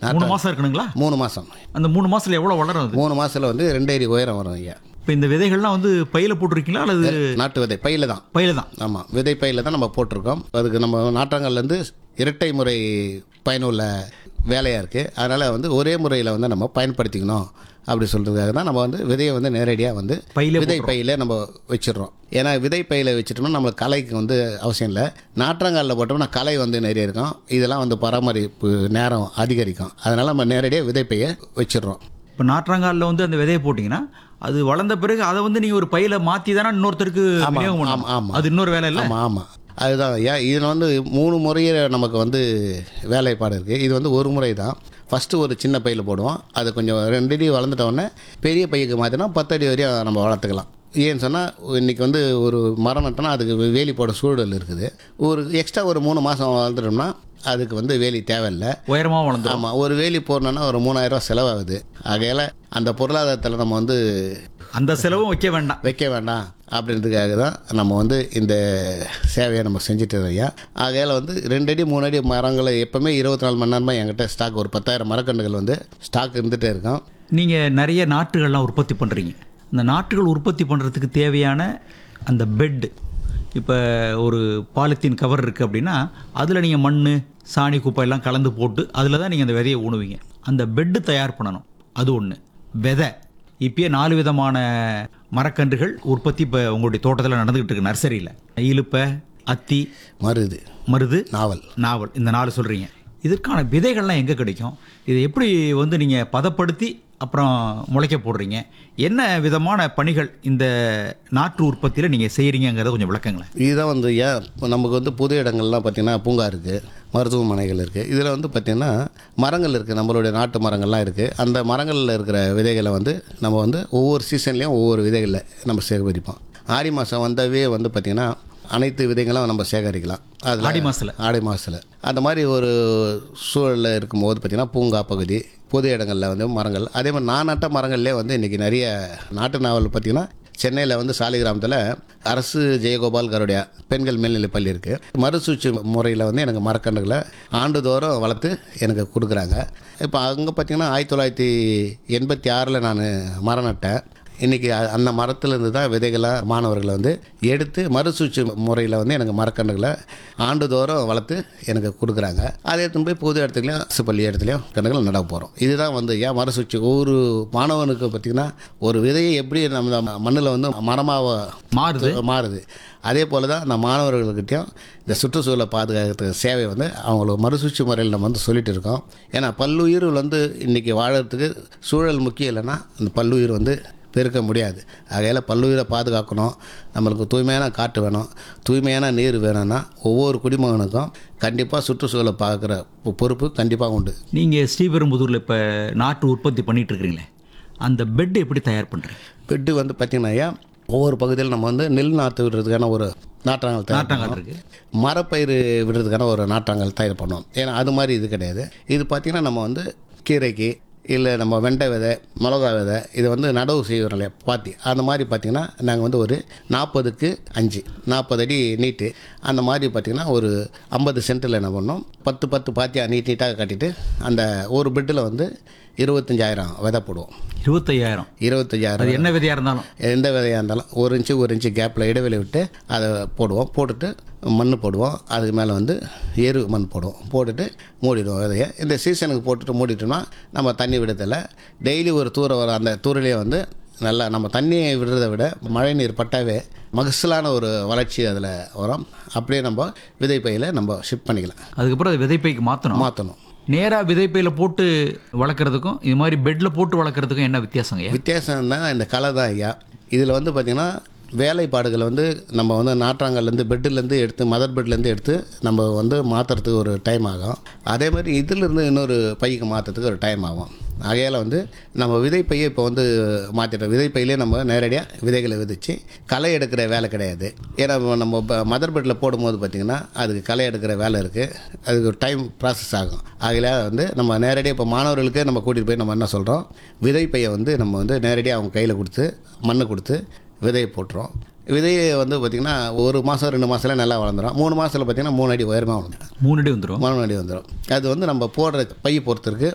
மூணு மாசம் இருக்கணுங்களா மூணு மாதம் அந்த மூணு மாசத்துல எவ்வளவு வளரும் அது மூணு மாதத்தில் வந்து ரெண்டு அடி உயரம் வரும் ஐயா இப்போ இந்த விதைகள்லாம் வந்து பையில போட்டிருக்கீங்களா அல்லது நாட்டு விதை பையில தான் பையில தான் ஆமாம் விதை பையில தான் நம்ம போட்டிருக்கோம் அதுக்கு நம்ம நாற்றங்கள்லேருந்து இரட்டை முறை பயனுள்ள வேலையாக இருக்குது அதனால் வந்து ஒரே முறையில் வந்து நம்ம பயன்படுத்திக்கணும் அப்படி சொல்கிறதுக்காக தான் நம்ம வந்து விதையை வந்து நேரடியாக வந்து பையிலே விதை பையில நம்ம வச்சிடுறோம் ஏன்னா விதை பையில வச்சிட்டோம்னா நம்மளுக்கு களைக்கு வந்து அவசியம் இல்லை நாற்றங்காலில் போட்டோம்னா களை வந்து நிறைய இருக்கும் இதெல்லாம் வந்து பராமரிப்பு நேரம் அதிகரிக்கும் அதனால் நம்ம நேரடியாக விதை பையை வச்சிடுறோம் இப்போ நாற்றாங்காலில் வந்து அந்த விதையை போட்டிங்கன்னா அது வளர்ந்த பிறகு அதை வந்து நீங்கள் ஒரு பையில மாற்றி தானே இன்னொருத்தருக்கு விநியோகம் ஆமா, பண்ணணும் ஆமா. அது இன்னொரு வேலை இல்லை ஆமாம் ஆமாம் அதுதான் ஏன் இதில் வந்து மூணு முறையில் நமக்கு வந்து வேலைப்பாடு இருக்குது இது வந்து ஒரு முறை தான் ஃபஸ்ட்டு ஒரு சின்ன பையில் போடுவோம் அது கொஞ்சம் ரெண்டு அடி வளர்ந்துட்ட உடனே பெரிய பையுக்கு மாற்றினா பத்து அடி வரையும் நம்ம வளர்த்துக்கலாம் ஏன்னு சொன்னால் இன்றைக்கி வந்து ஒரு மரம் நட்டோன்னா அதுக்கு வேலி போட சூழல் இருக்குது ஒரு எக்ஸ்ட்ரா ஒரு மூணு மாதம் வளர்ந்துட்டோம்னா அதுக்கு வந்து வேலி தேவையில்லை உயரமாக வளர்ந்துரும் ஆமாம் ஒரு வேலி போடணுன்னா ஒரு மூணாயிரரூவா செலவாகுது ஆகையால் அந்த பொருளாதாரத்தில் நம்ம வந்து அந்த செலவும் வைக்க வேண்டாம் வைக்க வேண்டாம் அப்படின்றதுக்காக தான் நம்ம வந்து இந்த சேவையை நம்ம செஞ்சுட்டு இருக்கோம் ஐயா ஆகையால் வந்து ரெண்டு அடி மூணு அடி மரங்களை எப்போவுமே இருபத்தி நாலு மணி நேரமாக என்கிட்ட ஸ்டாக் ஒரு பத்தாயிரம் மரக்கன்றுகள் வந்து ஸ்டாக் இருந்துகிட்டே இருக்கும் நீங்கள் நிறைய நாற்றுகள்லாம் உற்பத்தி பண்ணுறீங்க இந்த நாற்றுகள் உற்பத்தி பண்ணுறதுக்கு தேவையான அந்த பெட் இப்போ ஒரு பாலித்தீன் கவர் இருக்குது அப்படின்னா அதில் நீங்கள் மண் சாணி குப்பை எல்லாம் கலந்து போட்டு அதில் தான் நீங்கள் அந்த விதையை ஊணுவீங்க அந்த பெட்டு தயார் பண்ணணும் அது ஒன்று விதை இப்பயே நாலு விதமான மரக்கன்றுகள் உற்பத்தி இப்போ உங்களுடைய தோட்டத்தில் நடந்துக்கிட்டு இருக்கு நர்சரியில் இலுப்பை அத்தி மருது மருது நாவல் நாவல் இந்த நாலு சொல்கிறீங்க இதற்கான விதைகள்லாம் எங்கே கிடைக்கும் இதை எப்படி வந்து நீங்கள் பதப்படுத்தி அப்புறம் முளைக்க போடுறீங்க என்ன விதமான பணிகள் இந்த நாற்று உற்பத்தியில் நீங்கள் செய்கிறீங்கிறத கொஞ்சம் விளக்கங்களேன் இதுதான் வந்து ஏன் இப்போ நமக்கு வந்து புது இடங்கள்லாம் பார்த்திங்கன்னா பூங்கா இருக்குது மருத்துவமனைகள் இருக்குது இதில் வந்து பார்த்திங்கன்னா மரங்கள் இருக்குது நம்மளுடைய நாட்டு மரங்கள்லாம் இருக்குது அந்த மரங்களில் இருக்கிற விதைகளை வந்து நம்ம வந்து ஒவ்வொரு சீசன்லேயும் ஒவ்வொரு விதைகளை நம்ம சேகரிப்போம் ஆடி மாதம் வந்தவே வந்து பார்த்திங்கன்னா அனைத்து விதைகளும் நம்ம சேகரிக்கலாம் அதில் ஆடி மாசத்துல? ஆடி மாதத்தில் அந்த மாதிரி ஒரு சூழலில் இருக்கும்போது பார்த்திங்கன்னா பூங்கா பகுதி பொது இடங்களில் வந்து மரங்கள் அதே மாதிரி நான் நட்ட மரங்கள்லேயே வந்து இன்றைக்கி நிறைய நாட்டு நாவல் பார்த்திங்கன்னா சென்னையில் வந்து சாலை கிராமத்தில் அரசு ஜெயகோபால் கருடைய பெண்கள் மேல்நிலைப் பள்ளி இருக்குது மறுசூழ்ச்சி முறையில் வந்து எனக்கு மரக்கன்றுகளை ஆண்டுதோறும் வளர்த்து எனக்கு கொடுக்குறாங்க இப்போ அங்கே பார்த்திங்கன்னா ஆயிரத்தி தொள்ளாயிரத்தி எண்பத்தி ஆறில் நான் மரம் நட்டேன் இன்றைக்கி அந்த மரத்துலேருந்து தான் விதைகளாக மாணவர்களை வந்து எடுத்து மறுசூழ்ச்சி முறையில் வந்து எனக்கு மரக்கன்றுகளை ஆண்டுதோறும் வளர்த்து எனக்கு கொடுக்குறாங்க அதை எடுத்துன்னு போய் பொது இடத்துலையும் அரசு பள்ளி இடத்துலையும் கன்றுகள் நட போகிறோம் இதுதான் வந்து ஏன் மறுசூழ்ச்சி ஒவ்வொரு மாணவனுக்கு பார்த்திங்கன்னா ஒரு விதையை எப்படி நம்ம மண்ணில் வந்து மரமாக மாறுது மாறுது அதே போல் தான் நம்ம மாணவர்கள்கிட்டையும் இந்த சுற்றுச்சூழலை பாதுகாக்கிறதுக்கு சேவை வந்து அவங்களுக்கு மறுசூழ்ச்சி முறையில் நம்ம வந்து சொல்லிட்டு இருக்கோம் ஏன்னா பல்லுயிர் வந்து இன்றைக்கி வாழறதுக்கு சூழல் முக்கியம் இல்லைன்னா அந்த பல்லுயிர் வந்து பெருக்க முடியாது ஆகையால் பல்லுயிரை பாதுகாக்கணும் நம்மளுக்கு தூய்மையான காற்று வேணும் தூய்மையான நீர் வேணும்னா ஒவ்வொரு குடிமகனுக்கும் கண்டிப்பாக சுற்றுச்சூழலை பார்க்குற பொறுப்பு கண்டிப்பாக உண்டு நீங்கள் ஸ்ரீபெரும்புதூரில் இப்போ நாற்று உற்பத்தி பண்ணிட்டு இருக்கிறீங்களே அந்த பெட் எப்படி தயார் பண்ணுறீங்க பெட்டு வந்து பார்த்திங்கன்னா ஐயா, ஒவ்வொரு பகுதியில் நம்ம வந்து நெல் நாற்று விடுறதுக்கான ஒரு நாற்றாங்கல் தயார் நாற்றாங்கல் பண்ணுவோம். இருக்கு மரப்பயிர் விடுறதுக்கான ஒரு நாற்றாங்கல் தயார் பண்ணுவோம் ஏன்னா அது மாதிரி இது கிடையாது இது பார்த்திங்கன்னா நம்ம வந்து கீரைக்கு இல்லை நம்ம வெண்டை விதை மிளகா விதை இது வந்து நடவு செய்கிறோம் இல்லையா பாத்தி அந்த மாதிரி பார்த்திங்கன்னா நாங்கள் வந்து ஒரு நாற்பதுக்கு அஞ்சு நாற்பது அடி நீட்டு அந்த மாதிரி பார்த்திங்கன்னா ஒரு ஐம்பது சென்ட்டில் என்ன பண்ணோம் பத்து பத்து பாத்தியாக நீட் நீட்டாக கட்டிட்டு அந்த ஒரு பெட்டில் வந்து இருபத்தஞ்சாயிரம் விதை போடுவோம் இருபத்தையாயிரம் இருபத்தஞ்சாயிரம் அது என்ன விதையாக இருந்தாலும் எந்த விதையாக இருந்தாலும் ஒரு இன்ச்சு ஒரு இன்ச்சு கேப்பில் இடைவெளி விட்டு அதை போடுவோம் போட்டுட்டு மண் போடுவோம் அதுக்கு மேலே வந்து எரு மண் போடுவோம் போட்டுட்டு மூடிடுவோம் விதையை இந்த சீசனுக்கு போட்டுட்டு மூடிட்டோம்னா நம்ம தண்ணி விடுறதில்ல டெய்லி ஒரு தூர வர அந்த தூரிலே வந்து நல்லா நம்ம தண்ணியை விடுறதை விட மழை நீர் பட்டாவே மகசூலான ஒரு வளர்ச்சி அதில் வரும் அப்படியே நம்ம விதை பையில் நம்ம ஷிஃப்ட் பண்ணிக்கலாம் அதுக்கப்புறம் அதை விதைப்பைக்கு மாற்றணும் மாற்றணும் நேராக விதைப்பையில் போட்டு வளர்க்குறதுக்கும் இது மாதிரி பெட்டில் போட்டு வளர்க்குறதுக்கும் என்ன வித்தியாசங்க வித்தியாசம் தான் இந்த கலை தான் ஐயா இதில் வந்து பார்த்திங்கன்னா வேலைப்பாடுகளை வந்து நம்ம வந்து நாற்றாங்கல்லேருந்து பெட்டிலேருந்து எடுத்து மதர் பெட்லேருந்து எடுத்து நம்ம வந்து மாற்றுறதுக்கு ஒரு டைம் ஆகும் அதே மாதிரி இதிலிருந்து இன்னொரு பைக்கு மாற்றுறதுக்கு ஒரு டைம் ஆகும் ஆகையால் வந்து நம்ம விதைப்பையை இப்போ வந்து மாற்றிட்டோம் விதைப்பையிலே நம்ம நேரடியாக விதைகளை விதைச்சு களை எடுக்கிற வேலை கிடையாது ஏன்னா நம்ம மதர் பெட்டில் போடும்போது பார்த்திங்கன்னா அதுக்கு களை எடுக்கிற வேலை இருக்குது அதுக்கு ஒரு டைம் ப்ராசஸ் ஆகும் ஆகையில வந்து நம்ம நேரடியாக இப்போ மாணவர்களுக்கே நம்ம கூட்டிகிட்டு போய் நம்ம என்ன சொல்கிறோம் விதைப்பையை வந்து நம்ம வந்து நேரடியாக அவங்க கையில் கொடுத்து மண்ணை கொடுத்து விதையை போட்டுரும் விதையை வந்து பார்த்திங்கன்னா ஒரு மாதம் ரெண்டு மாதத்துல நல்லா வளர்ந்துடும் மூணு மாதத்தில் பார்த்திங்கன்னா மூணு அடி உயரமாக வளர்ந்துடும் மூணு அடி வந்துடும் மூணு அடி வந்துடும் அது வந்து நம்ம போடுற பை பொறுத்து இருக்குது